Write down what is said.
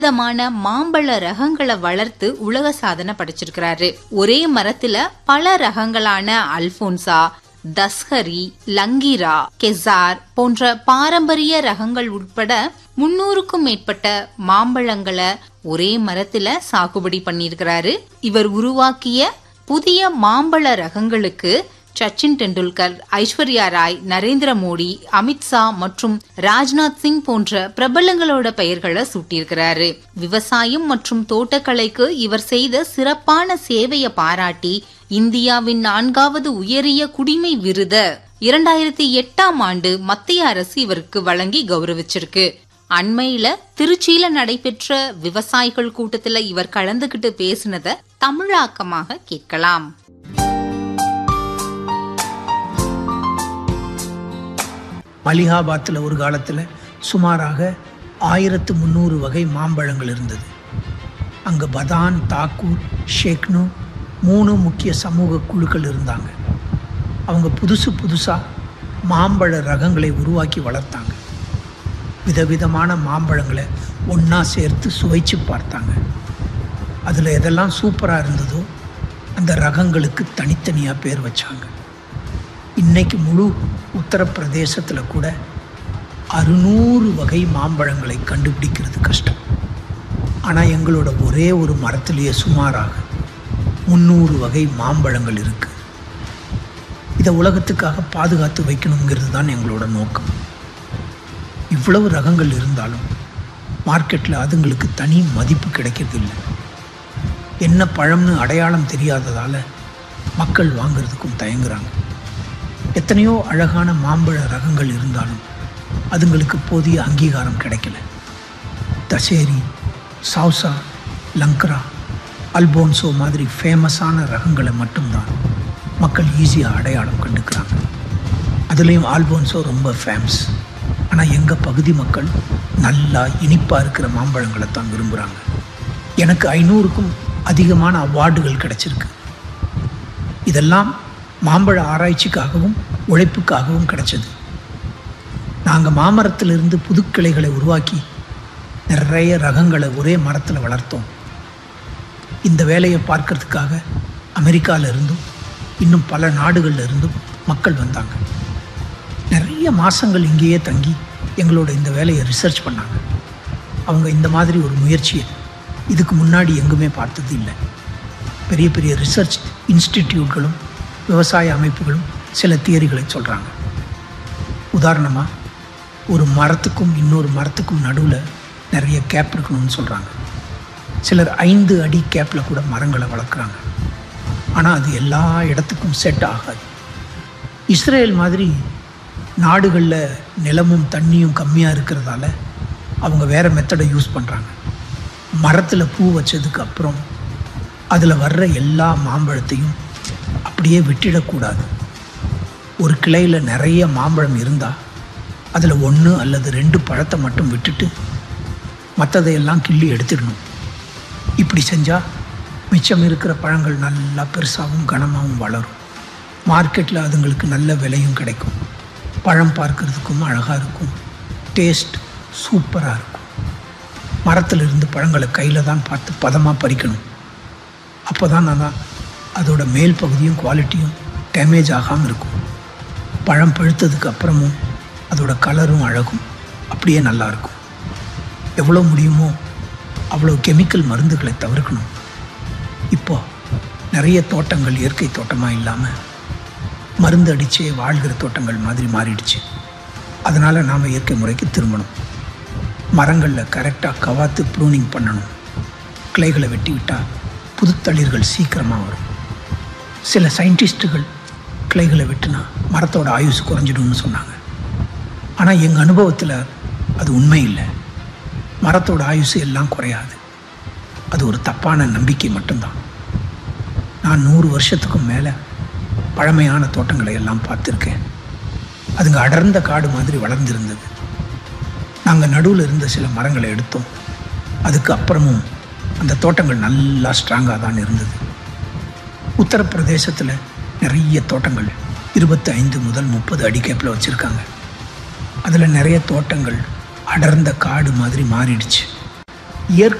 விதமான மாம்பழ ரகங்களை வளர்த்து உலக சாதனை படைச்சிருக்கிறாரு ஒரே மரத்துல பல ரகங்களான அல்போன்சா தஸ்ஹரி லங்கீரா கெசார் போன்ற பாரம்பரிய ரகங்கள் உட்பட முன்னூறுக்கும் மேற்பட்ட மாம்பழங்களை ஒரே மரத்துல சாகுபடி பண்ணியிருக்கிறாரு இவர் உருவாக்கிய புதிய மாம்பழ ரகங்களுக்கு சச்சின் டெண்டுல்கர் ஐஸ்வர்யா ராய் நரேந்திர மோடி அமித்ஷா மற்றும் ராஜ்நாத் சிங் போன்ற பிரபலங்களோட பெயர்களை சூட்டியிருக்கிறாரு விவசாயம் மற்றும் தோட்டக்கலைக்கு இவர் செய்த சிறப்பான சேவையை பாராட்டி இந்தியாவின் நான்காவது உயரிய குடிமை விருத இரண்டாயிரத்தி எட்டாம் ஆண்டு மத்திய அரசு இவருக்கு வழங்கி கௌரவிச்சிருக்கு அண்மையில திருச்சியில நடைபெற்ற விவசாயிகள் கூட்டத்துல இவர் கலந்துகிட்டு பேசினத தமிழாக்கமாக கேட்கலாம் மலிகாபாத்தில் ஒரு காலத்தில் சுமாராக ஆயிரத்து முந்நூறு வகை மாம்பழங்கள் இருந்தது அங்கே பதான் தாக்கூர் ஷேக்னு மூணு முக்கிய சமூக குழுக்கள் இருந்தாங்க அவங்க புதுசு புதுசாக மாம்பழ ரகங்களை உருவாக்கி வளர்த்தாங்க விதவிதமான மாம்பழங்களை ஒன்றா சேர்த்து சுவைச்சு பார்த்தாங்க அதில் எதெல்லாம் சூப்பராக இருந்ததோ அந்த ரகங்களுக்கு தனித்தனியாக பேர் வச்சாங்க இன்னைக்கு முழு உத்தரப்பிரதேசத்தில் கூட அறுநூறு வகை மாம்பழங்களை கண்டுபிடிக்கிறது கஷ்டம் ஆனால் எங்களோட ஒரே ஒரு மரத்திலேயே சுமாராக முந்நூறு வகை மாம்பழங்கள் இருக்குது இதை உலகத்துக்காக பாதுகாத்து வைக்கணுங்கிறது தான் எங்களோட நோக்கம் இவ்வளவு ரகங்கள் இருந்தாலும் மார்க்கெட்டில் அதுங்களுக்கு தனி மதிப்பு கிடைக்கிறதில்லை என்ன பழம்னு அடையாளம் தெரியாததால் மக்கள் வாங்குறதுக்கும் தயங்குறாங்க எத்தனையோ அழகான மாம்பழ ரகங்கள் இருந்தாலும் அதுங்களுக்கு போதிய அங்கீகாரம் கிடைக்கல தசேரி சவுசா லங்கரா அல்போன்சோ மாதிரி ஃபேமஸான ரகங்களை மட்டும்தான் மக்கள் ஈஸியாக அடையாளம் கண்டுக்கிறாங்க அதுலேயும் ஆல்போன்சோ ரொம்ப ஃபேமஸ் ஆனால் எங்கள் பகுதி மக்கள் நல்லா இனிப்பாக இருக்கிற மாம்பழங்களை தான் விரும்புகிறாங்க எனக்கு ஐநூறுக்கும் அதிகமான அவார்டுகள் கிடைச்சிருக்கு இதெல்லாம் மாம்பழ ஆராய்ச்சிக்காகவும் உழைப்புக்காகவும் கிடைச்சது நாங்கள் மாமரத்திலிருந்து புதுக்கிளைகளை உருவாக்கி நிறைய ரகங்களை ஒரே மரத்தில் வளர்த்தோம் இந்த வேலையை பார்க்கறதுக்காக அமெரிக்காவில் இருந்தும் இன்னும் பல நாடுகளில் இருந்தும் மக்கள் வந்தாங்க நிறைய மாதங்கள் இங்கேயே தங்கி எங்களோட இந்த வேலையை ரிசர்ச் பண்ணாங்க அவங்க இந்த மாதிரி ஒரு முயற்சியை இதுக்கு முன்னாடி எங்குமே பார்த்தது இல்லை பெரிய பெரிய ரிசர்ச் இன்ஸ்டிடியூட்களும் விவசாய அமைப்புகளும் சில தியரிகளை சொல்கிறாங்க உதாரணமாக ஒரு மரத்துக்கும் இன்னொரு மரத்துக்கும் நடுவில் நிறைய கேப் இருக்கணும்னு சொல்கிறாங்க சிலர் ஐந்து அடி கேப்பில் கூட மரங்களை வளர்க்குறாங்க ஆனால் அது எல்லா இடத்துக்கும் செட் ஆகாது இஸ்ரேல் மாதிரி நாடுகளில் நிலமும் தண்ணியும் கம்மியாக இருக்கிறதால அவங்க வேறு மெத்தடை யூஸ் பண்ணுறாங்க மரத்தில் பூ வச்சதுக்கு அப்புறம் அதில் வர்ற எல்லா மாம்பழத்தையும் அப்படியே விட்டுடக்கூடாது ஒரு கிளையில் நிறைய மாம்பழம் இருந்தால் அதில் ஒன்று அல்லது ரெண்டு பழத்தை மட்டும் விட்டுட்டு மற்றதையெல்லாம் கிள்ளி எடுத்துடணும் இப்படி செஞ்சால் மிச்சம் இருக்கிற பழங்கள் நல்லா பெருசாகவும் கனமாகவும் வளரும் மார்க்கெட்டில் அதுங்களுக்கு நல்ல விலையும் கிடைக்கும் பழம் பார்க்கறதுக்கும் அழகாக இருக்கும் டேஸ்ட் சூப்பராக இருக்கும் மரத்தில் இருந்து பழங்களை கையில் தான் பார்த்து பதமாக பறிக்கணும் அப்போ தான் நல்லா அதோட மேல் பகுதியும் குவாலிட்டியும் டேமேஜ் ஆகாமல் இருக்கும் பழம் பழுத்ததுக்கு அப்புறமும் அதோட கலரும் அழகும் அப்படியே நல்லாயிருக்கும் எவ்வளோ முடியுமோ அவ்வளோ கெமிக்கல் மருந்துகளை தவிர்க்கணும் இப்போ நிறைய தோட்டங்கள் இயற்கை தோட்டமாக இல்லாமல் மருந்து அடித்தே வாழ்கிற தோட்டங்கள் மாதிரி மாறிடுச்சு அதனால் நாம் இயற்கை முறைக்கு திரும்பணும் மரங்களில் கரெக்டாக கவாத்து ப்ரூனிங் பண்ணணும் கிளைகளை வெட்டி விட்டால் புதுத்தளிர்கள் சீக்கிரமாக வரும் சில சயின்டிஸ்ட்டுகள் கிளைகளை வெட்டினா மரத்தோட ஆயுசு குறைஞ்சிடும்னு சொன்னாங்க ஆனால் எங்கள் அனுபவத்தில் அது உண்மை இல்லை மரத்தோட ஆயுசு எல்லாம் குறையாது அது ஒரு தப்பான நம்பிக்கை மட்டும்தான் நான் நூறு வருஷத்துக்கும் மேலே பழமையான தோட்டங்களை எல்லாம் பார்த்துருக்கேன் அதுங்க அடர்ந்த காடு மாதிரி வளர்ந்துருந்தது நாங்கள் நடுவில் இருந்த சில மரங்களை எடுத்தோம் அதுக்கு அப்புறமும் அந்த தோட்டங்கள் நல்லா ஸ்ட்ராங்காக தான் இருந்தது உத்தரப்பிரதேசத்தில் நிறைய தோட்டங்கள் இருபத்தி ஐந்து முதல் முப்பது அடி கேப்பில் வச்சுருக்காங்க அதில் நிறைய தோட்டங்கள் அடர்ந்த காடு மாதிரி மாறிடுச்சு இயற்கை